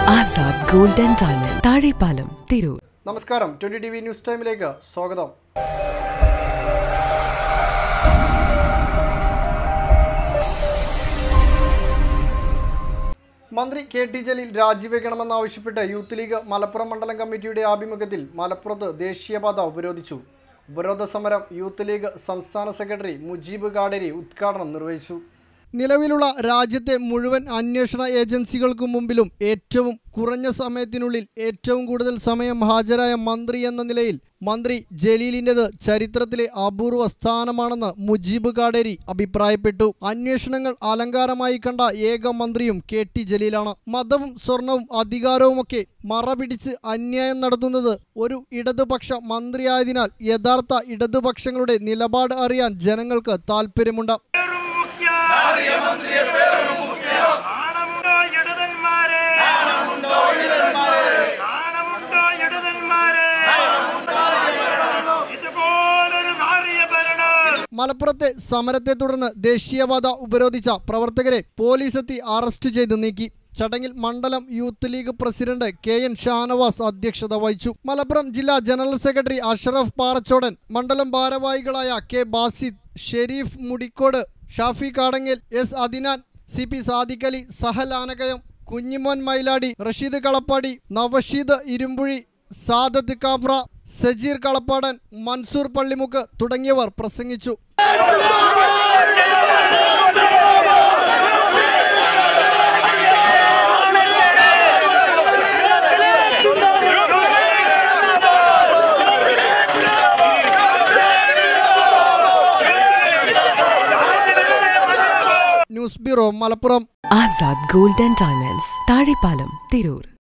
Azad gold and diamond Thazhepalam Tirur നമസ്കാരം twenty T V news ടൈമിലേക്ക് സ്വാഗതം മന്ത്രി കെ ടി ജലീൽ രാജിവെക്കണമെന്നാവശ്യപ്പെട്ട് യൂത്ത് ലീഗ് മലപ്പുറം മണ്ഡലം കമ്മിറ്റിയുടെ ആഭിമുഖ്യത്തിൽ മലപ്പുറത്ത് ദേശീയപാത ഉപരോധിച്ചു ഉപരോധ സമരം യൂത്ത് ലീഗ് സംസ്ഥാന സെക്രട്ടറി മുജീബ് കാടേരി ഉദ്ഘാടനം നിർവഹിച്ചു നിലവിലുള്ള രാജ്യത്തെ മുഴുവൻ അന്വേഷണ ഏജൻസികൾക്കു മുമ്പിലും ഏറ്റവും കുറഞ്ഞ സമയത്തിനുള്ളിൽ ഏറ്റവും കൂടുതൽ സമയം ഹാജരായ മന്ത്രി എന്ന നിലയിൽ മന്ത്രി ജലീലിൻ്റെത് ചരിത്രത്തിലെ അപൂർവ സ്ഥാനമാണെന്ന് മുജീബ് കാടേരി അഭിപ്രായപ്പെട്ടു അന്വേഷണങ്ങൾ അലങ്കാരമായി കണ്ട ഏക മന്ത്രിയും കെ ടി ജലീലാണ് മതവും സ്വർണവും അധികാരവുമൊക്കെ മറപിടിച്ച് അന്യായം നടത്തുന്നത് ഒരു ഇടതുപക്ഷ മന്ത്രിയായതിനാൽ യഥാർത്ഥ ഇടതുപക്ഷങ്ങളുടെ നിലപാട് അറിയാൻ ജനങ്ങൾക്ക് താല്പര്യമുണ്ട് പേരും മുഖ്യ. നാണമുണ്ടോ ഇടതന്മാരെ? നാണമുണ്ടോ ഇടതന്മാരെ? ഇതുപോലൊരു നാറിയ ഭരണം മലപ്പുറത്തെ സമരത്തെ തുടർന്ന് ദേശീയപാത ഉപരോധിച്ച പ്രവർത്തകരെ പോലീസെത്തി അറസ്റ്റ് ചെയ്ത് നീക്കി ചടങ്ങിൽ മണ്ഡലം youth league president K N Shanavas അധ്യക്ഷത വഹിച്ചു മലപ്പുറം ജില്ലാ ജനറൽ സെക്രട്ടറി അഷറഫ് പാറച്ചോടൻ മണ്ഡലം ഭാരവാഹികളായ K Basid Sherif Mudikkode Shafi Kadangal S Adinan C P Sadiq Ali Sahal Anakayam Kunhimon Mailadi Rasheed Kalappadi Navasheed Irumbuzhi Sadath Kafra Sajeer Kalappadan Mansoor Pallimukku തുടങ്ങിയവർ പ്രസംഗിച്ചു news bureau Malappuram Azad gold and diamonds Thazhepalam Tirur